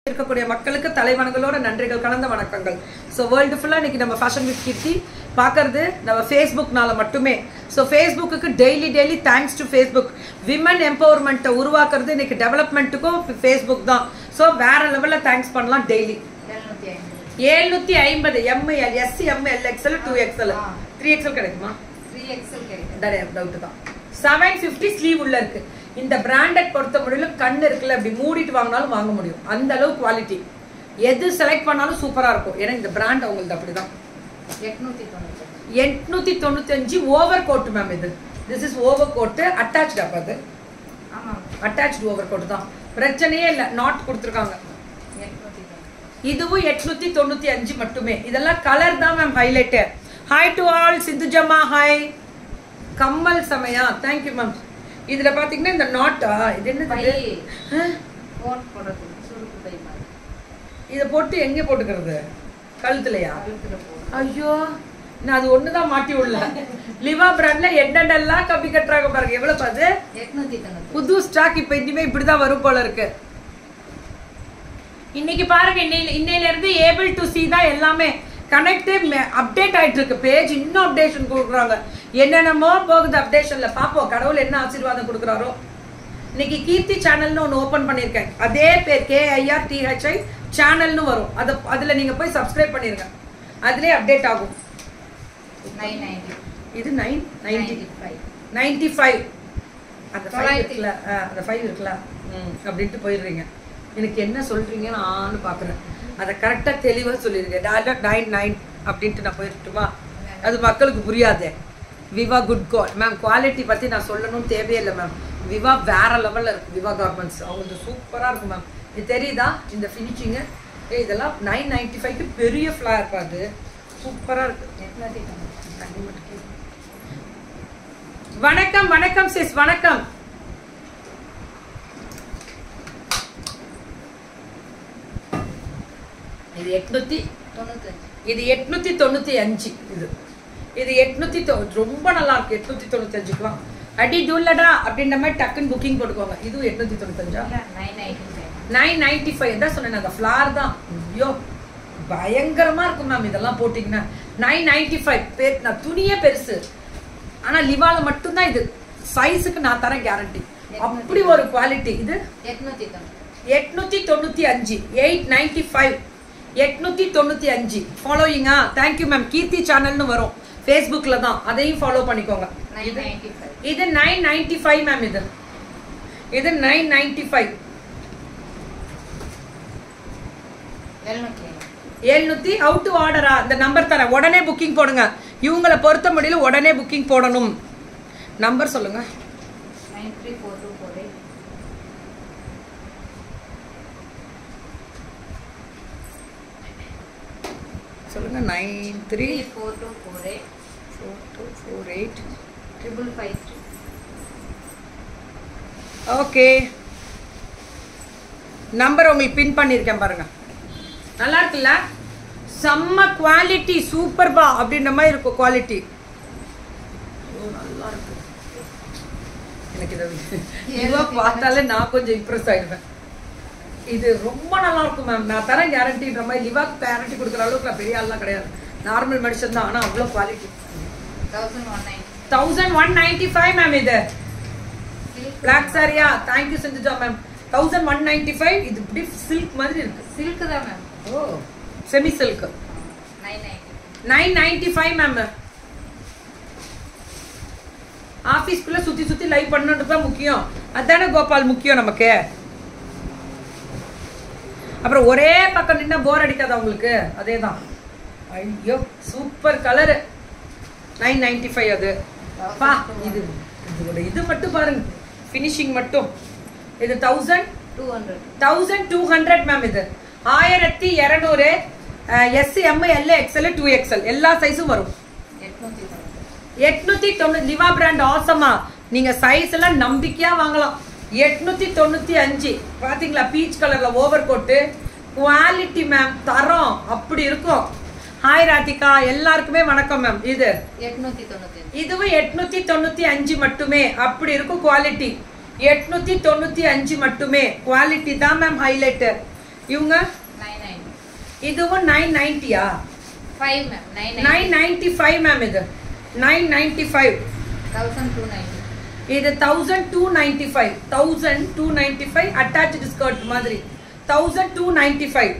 இருக்கக்கூடிய மக்களுக்கு தலைவணங்களோட நன்றிகள் கலந்த வணக்கங்கள் ஸோ வேர்ல்டு ஃபுல்லாக இன்னைக்கு நம்ம ஃபேஷன் வித் கீர்த்தி பார்க்கறது நம்ம ஃபேஸ்புக்னால மட்டுமே so Facebook daily daily thanks to Facebook women எம்பவர்மெண்ட்டை உருவாக்குறது இன்னைக்கு டெவலப்மெண்ட்டுக்கும் ஃபேஸ்புக் தான் ஸோ வேற லெவலில் தேங்க்ஸ் பண்ணலாம் டெய்லி எழுநூத்தி ஐம்பது ஏழ்நூத்தி ஐம்பது M L S C M L XL two XL ah. Three XL கிடைக்குமா த்ரீ எக்ஸல் கிடைக்கும் டவுட் தான் செவன் ஃபிஃப்டி ஸ்லீவ் உள்ள இருக்கு இந்த பிராண்டட் பொறுத்த முடியலும் கண் இருக்குல்ல அப்படி மூடிட்டு வாங்கினாலும் வாங்க முடியும் அந்த அளவு குவாலிட்டி எது செலக்ட் பண்ணாலும் சூப்பரா இருக்கும் ஏன்னா இந்த பிராண்ட் அவங்களுக்கு அப்படிதான் எட்நூத்தி தொண்ணூத்தி எட்நூத்தி தொண்ணூத்தஞ்சு ஓவர் கோட் மேம் இது this is over coat attached அப்ப அது ஆமா அட்டாச்ட் ஓவர் கோட் தான் பிரச்சனையே இல்லை நாட் கொடுத்துருக்காங்க எட்நூத்தி தொண்ணூத்தி இதுவும் எட்நூத்தி தொண்ணூத்தி அஞ்சு மட்டுமே இதெல்லாம் கலர் தான் ma'am highlight hi to all சிந்துஜம்மா ஹாய் கம்மல் சமையா தேங்க்யூ மேம் இதுல பாத்தீங்கன்னா இந்த நாட்டா இது என்னது பை இது? ஆ? கோட் போடுறது சுருக்கு பை மாதிரி இதை போட்டு எங்க போட்டுக்கிறது கழுத்துலயா கழுத்துல போடுறது ஐயோ நான் அது ஒண்ணுதான் மாட்டி உள்ள லிவா பிராண்ட்ல என்னென்னலாம் கப்பி கட்டுறாங்க பாருங்க எவ்வளவு பாது எட்நூத்தி தொண்ணூத்தி புது ஸ்டாக் இப்ப இனிமே இப்படிதான் வரும் போல இருக்கு இன்னைக்கு பாருங்க இன்னையில இன்னையில இருந்து ஏபிள் டு சி தான் எல்லாமே கனெக்ட் அப்டேட் ஆயிட்டு இருக்கு பேஜ் இன்னும் அப்டேஷன் கொடுக்குறாங்க என்னென்னமோ போகுது அப்டேஷன்ல பாப்போம் கடவுள் என்ன ஆசீர்வாதம் கொடுக்குறாரோ இன்னைக்கு கீர்த்தி சேனல்னு ஒன்று ஓபன் பண்ணியிருக்கேன் அதே பேர் கேஐஆர் டிஹெச்ஐ சேனல்னு வரும் அதை அதுல நீங்க போய் சப்ஸ்கிரைப் பண்ணிருங்க அதுலயே அப்டேட் ஆகும் நைன் நைன்டி இது nine ninety ninety five ninety five அந்த ஃபைவ் தொள்ளாயிரத்தி- இருக்குல்ல ஆ, அந்த ஃபைவ் இருக்குல்ல ம் அப்படின்ட்டு போயிடுறீங்க எனக்கு என்ன சொல்றீங்க நானும் பார்க்குறேன் அதை கரெக்டாக தெளிவாக சொல்லிடுங்க டேரக்ட் நைன் நைன் அப்படின்ட்டு நான் போயிட்டுமா அது மக்களுக்கு புரியாதே விவா குட் கால் மேம் குவாலிட்டி பற்றி நான் சொல்லணும்னு தேவையில்லை மேம் விவா வேற லெவலில் இருக்கு விவா கார்மெண்ட்ஸ் அவங்களுக்கு சூப்பராக இருக்கும் மேம் இது தெரியுதா இந்த ஃபினிஷிங்கு ஏ இதெல்லாம் நைன் நைன்டி ஃபைவ்க்கு பெரிய ஃப்ளார் பாது சூப்பராக இருக்கு எட்நூத்தி தொண்ணூத்தி தண்ணி மட்டும் கேளு. வணக்கம் வணக்கம் சிஸ் வணக்கம் இது எட்நூத்தி தொண்ணூத்தஞ்சு இது எட்நூத்தி தொண்ணூத்தி அஞ்சு இது இது எட்நூத்தி தொ- ரொம்ப நல்லா இருக்கு எட்நூத்தி தொண்ணூத்தி அஞ்சுக்குலாம் அடி டூல்லடா அப்படின்ற மாதிரி டக்குன்னு புக்கிங் போட்டுக்கோங்க இதுவும் எட்நூத்தி தொண்ணூத்தஞ்சா இல்ல nine ninety five nine ninety five தான் சொன்னேன் அந்த ஃப்ளார் தான் ஐயோ பயங்கரமா இருக்கும் மேம் இதெல்லாம் போட்டிங்கன்னா நைன் நைன்டி ஃபைவ் பேர் நான் துணியே பெருசு ஆனா லிவால மட்டும்தான் இது சைஸுக்கு நான் தரேன் கேரண்டி அப்படி ஒரு குவாலிட்டி இது எட்நூத்தி தொண்ணூத்தி எட்நூத்தி தொண்ணூத்தி அஞ்சு எயிட் நைன்டி ஃபைவ் எட்நூத்தி தொண்ணூத்தி அஞ்சு ஃபாலோயிங்கா தேங்க்யூ மேம் கீர்த்தி சேனல்னு வரும் ஃபேஸ்புக்ல தான் அதையும் ஃபாலோ பண்ணிக்கோங்க நைன் நைன்டி ஃபைவ் இது நைன் நைன்டி ஃபைவ் மேம் இது இது நைன் நைன்டி ஃபைவ் எழுநூத்தி ஐம்பது எழுநூத்தி அவுட் டு ஆர்டரா இந்த நம்பர் தரேன் உடனே புக்கிங் போடுங்க இவங்கள பொறுத்த முடியல உடனே புக்கிங் போடணும் நம்பர் சொல்லுங்க nine three four two four eight சொல்லுங்க nine three three four two four eight four two four eight triple five three okay number உங்களுக்கு பின் பண்ணியிருக்கேன் பாருங்க நல்லா இருக்குல்ல செம்ம குவாலிட்டி சூப்பர்பா அப்படின்ற மாதிரி இருக்கும் குவாலிட்டி நல்லா இருக்கு எனக்கு இதை இதுவாக பார்த்தாலே நான் கொஞ்சம் இம்ப்ரெஸ் ஆயிடுவேன் இது ரொம்ப நல்லா இருக்கும் மேம் நான் தரேன் கேரண்டின்ற மாதிரி லிவாக்கு கேரண்டி கொடுக்குற அளவுக்கு நான் பெரிய ஆள்லாம் கிடையாது நார்மல் மெடிசன் தான் ஆனால் அவ்வளோ quality thousand one ninety thousand one ninety five ma'am இது பிளாக் சாரியா தேங்க்யூ செஞ்சுட்டா ma'am thousand one ninety five இது இப்படி சில்க் மாதிரி இருக்கு சில்க் தான் ma'am oh semi silk nine ninety nine ninety five ma'am ஆஃபீஸ்க்குள்ள சுத்தி சுத்தி லைவ் பண்ணுன்றது தான் முக்கியம் அதானே கோபால் முக்கியம் நமக்கு அப்புறம் ஒரே பக்கம் நின்னா போர் அடிக்காதா உங்களுக்கு அதே தான் ஐயோ super colour nine ninety five அது பா இது இதோட இது மட்டும் பாருங்க ஃபினிஷிங் மட்டும் இது thousand two hundred thousand two hundred ma'am இது ஆயிரத்தி இரநூறு S C M L XL two XL எல்லா சைஸும் வரும் எட்நூத்தி தொண்ணூத்தி எட்நூத்தி தொண்ணூறு லிவா பிராண்ட் ஆசமா நீங்க சைஸ் எல்லாம் நம்பிக்கையா வாங்கலாம் எட்நூத்தி தொண்ணூத்தி அஞ்சு பாத்தீங்களா பீச் கலர்ல ஓவர் கோட்டு குவாலிட்டி மேம் தரம் அப்படி இருக்கும் ஹாய் ராதிகா எல்லாருக்குமே வணக்கம் மேம் இது எட்நூத்தி தொண்ணூத்தி அஞ்சு இதுவும் எட்நூத்தி தொண்ணூத்தி அஞ்சு மட்டுமே அப்படி இருக்கும் குவாலிட்டி எட்நூத்தி தொண்ணூத்தி அஞ்சு மட்டுமே குவாலிட்டி தான் மேம் ஹைலைட் இவங்க நைன் நைன் இதுவும் நைன் நைன்ட்டியா five ma'am nine nine ninety five ma'am இது nine ninety five thousand two ninety இது thousand two ninety five thousand two ninety five attach skirt மாதிரி தௌசண்ட் டூ நைன்டி ஃபைவ்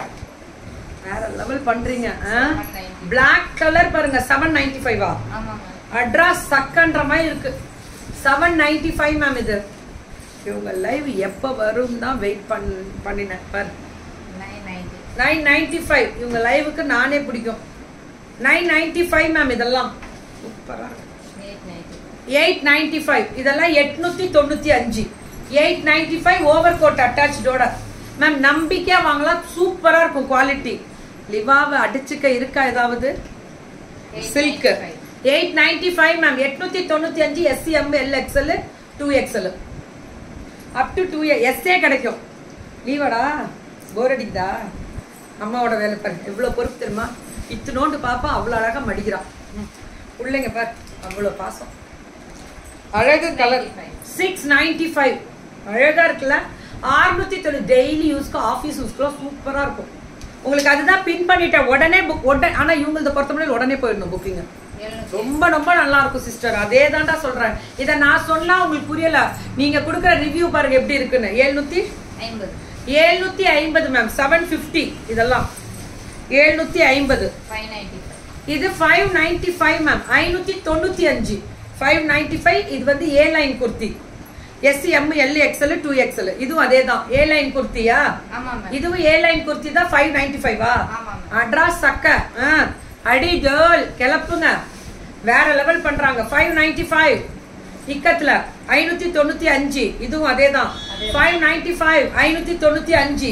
வேற level பண்றீங்க black colour பாருங்க seven ninety ஃபைவா ஆமாம் ma'am அட்ராஸ் சக்கன்ற மாதிரி இருக்கு செவன் நைன்டி ஃபைவ் மேம் இது இவங்க லைவ் எப்போ வரும் தான் வெயிட் பண் பண்ணினேன் பாரு nine ninety nine ninety five இவங்க லைவுக்கு நானே பிடிக்கும் நைன் நைன்டி ஃபைவ் மேம் இதெல்லாம் சூப்பராக இருக்கு eight ninety eight ninety five இதெல்லாம் எட்நூத்தி தொண்ணூத்தி அஞ்சு eight ninety five over coat அட்டாச்சோட மேம் நம்பிக்கையா வாங்கலாம் சூப்பரா இருக்கும் குவாலிட்டி லிவாவை அடிச்சுக்க இருக்கா ஏதாவது silk eight ninety five ma'am எட்நூத்தி தொண்ணூத்தி அஞ்சு S C M L XL two XL up to two எஸ்ஏ கிடைக்கும் லீவாடா போர் அடிக்குதா அம்மாவோட வேலை பாரு எவ்வளவு பொறுப்பு தெரியுமா இத்தினோண்டு பாப்பா அவ்வளவு அழகா மடிக்கிறான் ம். பிள்ளைங்க பாரு அவ்வளவு பாசம் அழகு கலர் 695. சிக்ஸ் நைன்டி ஃபைவ் அழகா இருக்குல்ல ஆறுநூத்தி தொண்ணூறு டெய்லி யூஸ்க்கு ஆஃபீஸ் யூஸ்க்குலாம் சூப்பரா இருக்கும் உங்களுக்கு அதுதான் பின் பண்ணிட்டேன் உடனே புக் உடனே ஆனா இவங்களத பொறுத்தவரை உடனே போயிடணும் புக்கிங் எழுநூத்தி ரொம்ப ரொம்ப நல்லா இருக்கும் சிஸ்டர் அதே தான்டா சொல்றேன் இதை நான் சொன்னா உங்களுக்கு புரியல நீங்க கொடுக்குற ரிவ்யூ பாருங்க எப்படி இருக்குன்னு எழுநூத்தி ஐம்பது எழுநூத்தி ஐம்பது மேம் செவன் ஃபிஃப்டி இதெல்லாம் எழுநூத்தி ஐம்பது ஃபைவ் நைன்டி ஃபைவ் இது ஃபைவ் நைன்டி ஃபைவ் மேம் ஐநூத்தி தொண்ணூத்தி அஞ்சு ஃபைவ் நைன்டி ஃபைவ் இது வந்து A line kurti S C M L XL two XL இதுவும் அதே தான் ஏ லைன் குர்த்தியா ஆமாம் மேம் இதுவும் ஏ லைன் குர்த்தி தான் ஃபைவ் நைன்டி ஃபைவா ஆமாம் மேம் அட்ராஸ் சக்க ஆ, அடி கேர்ள் கிளப்புங்க வேற லெவல் பண்றாங்க ஃபைவ் நைன்டி ஃபைவ் இக்கத்துல ஐநூத்தி தொண்ணூத்தி அஞ்சு இதுவும் அதே தான் அதே ஃபைவ் நைன்டி ஃபைவ் ஐநூத்தி தொண்ணூத்தி அஞ்சு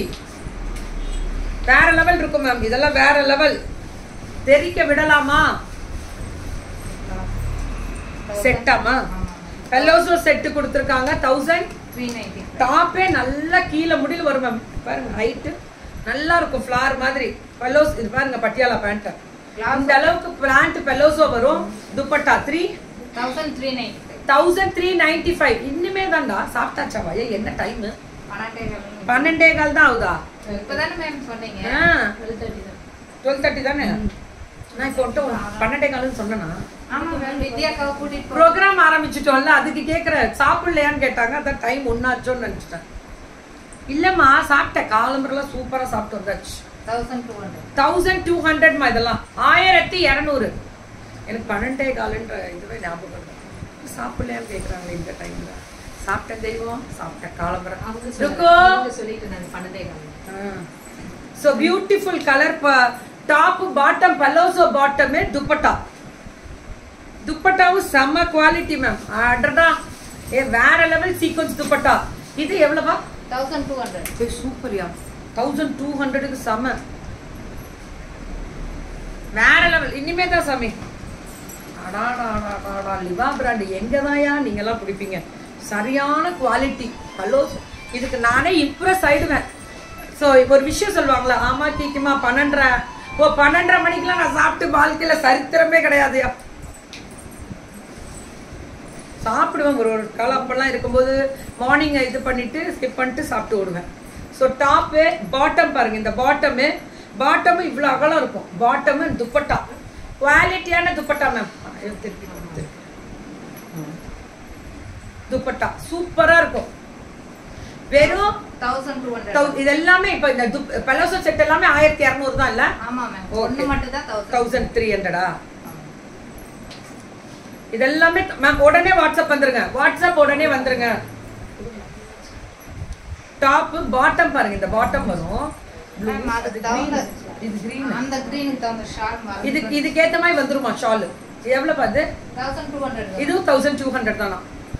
வேற லெவல் இருக்கும் மேம் இதெல்லாம் வேற லெவல் தெரிக்க விடலாமா செட்டாமா பெல்லோசோ செட்டு கொடுத்துருக்காங்க தௌசண்ட் த்ரீ நைன்டி டாப்பே நல்லா கீழே முடியல வரும் மேம் பாருங்க ஹைட்டு நல்லா இருக்கும் ஃப்ளார் மாதிரி பெல்லோஸ் இது பாருங்க பட்டியாலா பேண்ட் அந்த அளவுக்கு பேண்ட் பெல்லோசோ வரும் dupatta three thousand three ninety five thousand three ninety five இன்னுமே தான்டா சாப்பிட்டாச்சாவா ஏய், என்ன டைம் பன்னெண்டே கால் பன்னெண்டே கால் தான் ஆகுதா இப்பதானே மேம் சொன்னீங்க ஆ. டுவெல் தேர்ட்டி தான் டுவெல் தேர்ட்டி தானே நான் இப்போ வந்துட்டு ஒரு பன்னெண்டே கால்னு சொன்னேனா ஆமா மேம் வித்யாக்காவை கூட்டிட்டு போ ப்ரோக்ராம் ஆரம்பிச்சிட்டோம்ல அதுக்கு கேட்குற சாப்பிடலையான்னு கேட்டாங்க அதான் டைம் ஒன்னாச்சோன்னு நினச்சிட்டேன் இல்லைம்மா சாப்பிட்டேன் காலம்பரெல்லாம் சூப்பராக சாப்பிட்டு வந்தாச்சு thousand two hundred thousand two ஹண்ட்ரட்மா இதெல்லாம் ஆயிரத்தி இரநூறு எனக்கு பன்னெண்டே காலுன்ற இதுவே ஞாபகம் இல்லை சாப்பிடலையான்னு கேட்குறாங்க இந்த டைமில் சாப்பிட்டேன் தெய்வம் சாப்பிட்டேன் காலம்பரம் இருக்கோ சொல்லிட்டு நான் பன்னெண்டே கால் so beautiful colour top bottom palazzo bottom dupatta துப்பட்டாவும் செம்ம குவாலிட்டி மேம் அடடா ஏ வேற லெவல் சீக்வன்ஸ் துப்பட்டா இது எவ்வளவா தௌசண்ட் டூ ஹண்ட்ரட் ஏ சூப்பர்யா தௌசண்ட் டூ ஹண்ட்ரடுக்கு செம்ம வேற லெவல் இனிமே தான் சாமி அடாடாடாடாடா லிவா பிராண்ட் எங்க தான்யா நீங்கெல்லாம் பிடிப்பீங்க சரியான குவாலிட்டி ஹலோ இதுக்கு நானே இம்ப்ரெஸ் ஆயிடுவேன் ஸோ ஒரு விஷயம் சொல்லுவாங்களா ஆமா கீக்குமா பன்னெண்டரை ஓ பன்னெண்டரை மணிக்கெல்லாம் நான் சாப்பிட்டு வாழ்க்கையில சரித்திரமே கிடையாதுயா சாப்பிடுவேன் ஒரு ஒரு காலம் அப்பெல்லாம் இருக்கும்போது மார்னிங் இது பண்ணிட்டு ஸ்கிப் பண்ணிட்டு சாப்பிட்டு விடுவேன் ஸோ டாப்பு பாட்டம் பாருங்க இந்த பாட்டமு பாட்டமும் இவ்வளோ அகலம் இருக்கும் பாட்டமு துப்பட்டா குவாலிட்டியான துப்பட்டா மேம் திருப்பி திருப்பி. ம். துப்பட்டா சூப்பரா இருக்கும் வெறும் தௌசண்ட் டூ தௌ- ஹண்ட்ரட் இது எல்லாமே இப்போ இந்த பலோசோ செட் எல்லாமே ஆயிரத்தி இரநூறு தான் இல்லை ஆமா மேம் Okay. ஒண்ணு மட்டும் தான் தௌசண்ட் தௌசண்ட் த்ரீ ஹண்ட்ரடா இதெல்லாமே மேம் உடனே வாட்ஸ்அப் வந்துருங்க வாட்ஸ்அப் உடனே வந்துருங்க டாப் பாட்டம் பாருங்க இந்த பாட்டம் வரும் Ma'am, அதுக்கு அது தகுந்த green. இது green. அந்த கிரீனுக்கு தகுந்த ஷார்ட் இதுக்கு இதுக்கேத்த மாதிரி வந்துருமா ஷால் எவ்வளவு பாது தௌசண்ட் டூ ஹண்ட்ரட் இதுவும் தௌசண்ட் டூ ஹண்ட்ரட் தானா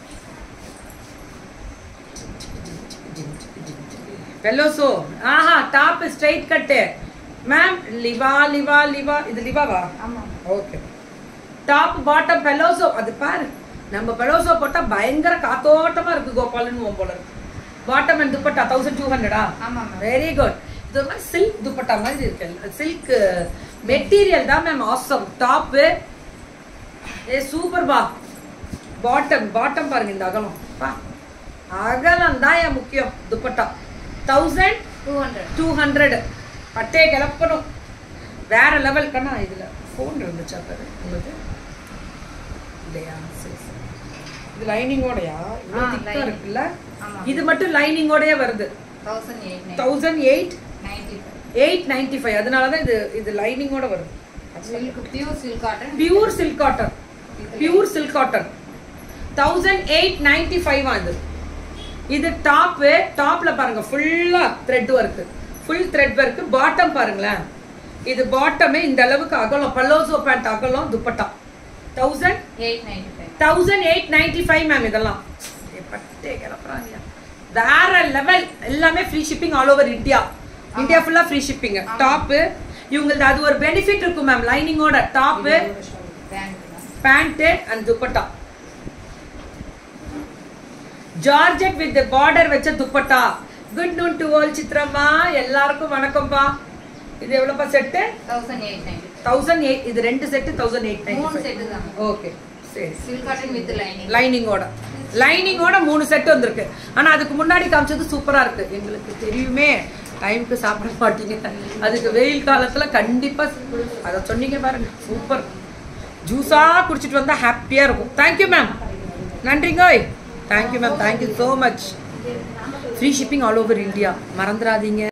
வெல்லோசோ ஆஹா top straight cut ma'am Liva Liva Liva இது லிவாவா ஆமா ஓகே டாப் பாட்டம் பெலோசோ அது பாரு நம்ம பெலோசோ போட்டா பயங்கர காத்தோட்டமா இருக்கு கோபாலன் போல இருக்கு bottom and dupatta thousand two ஹண்ட்ரடா ஆமா மேம் வெரி குட் இது ஒரு மாதிரி சில்க் துப்பட்டா மாதிரி இருக்கு சில்க் மெட்டீரியல் தான் மேம் ஆசம் டாப்பு ஏ சூப்பர் பா பாட்டம் பாட்டம் பாருங்க இந்த அகலம் பா அகலம் தான் என் முக்கியம் dupatta thousand two hundred two hundred பட்டே கிளப்பணும் வேற லெவல் கண்ணா இதுல ஃபோன் இருந்துச்சா பாரு உங்களுக்கு இல்லையா சரி சரி இது லைனிங்கோடயா இவ்வளோ ஆ, திக்கா lining. இருக்குல்ல ஆமா. இது மட்டும் லைனிங்கோடயே வருது thousand eight nine thousand eight ninety five eight ninety five அதனால தான் இது இது லைனிங்கோட வருது silk pure silk cotton pure silk cotton pure silk cotton thousand eight ninety five இது இது டாப்பு டாப்ல பாருங்க ஃபுல்லா thread work full thread work bottom பாருங்களேன் இது பாட்டமே இந்த அளவுக்கு அகலம் பல்லோசோ பேண்ட் அகலம் dupatta thousand eight ninety five thousand eight ninety five ma'am இதெல்லாம் ஏ, பட்டே கிளப்புறாங்க வேற லெவல் எல்லாமே free shipping all over India India ஃபுல்லா ஃப்ரீ ஷிப்பிங் ஆமா. டாப்பு இவங்களுக்கு அது ஒரு பெனிஃபிட் இருக்கும் மேம் லைனிங்கோட top pant and dupatta georgette with border வச்ச dupatta good noon to all சித்ரம்மா எல்லாருக்கும் வணக்கம்ப்பா இது எவ்வளோப்பா set thousand eight ninety thousand eight இது ரெண்டு செட்டு தௌசண்ட் எயிட் மூணு நைன் செட்டு தான் ஓகே சரி சில்க் காட்டன் வித் லைனிங் லைனிங்கோட லைனிங்கோட மூணு செட் வந்திருக்கு ஆனா அதுக்கு முன்னாடி காமிச்சது சூப்பரா இருக்கு எங்களுக்கு தெரியுமே டைம்க்கு சாப்பிட மாட்டீங்க அதுக்கு வெயில் காலத்துல கண்டிப்பா அதை சொன்னீங்க பாருங்க சூப்பர் ஜூஸா குடிச்சிட்டு வந்தா ஹாப்பியா இருக்கும் தேங்க்யூ மேம் நன்றிங்க thank you ma'am thank you so much free shipping all over India மறந்துடாதீங்க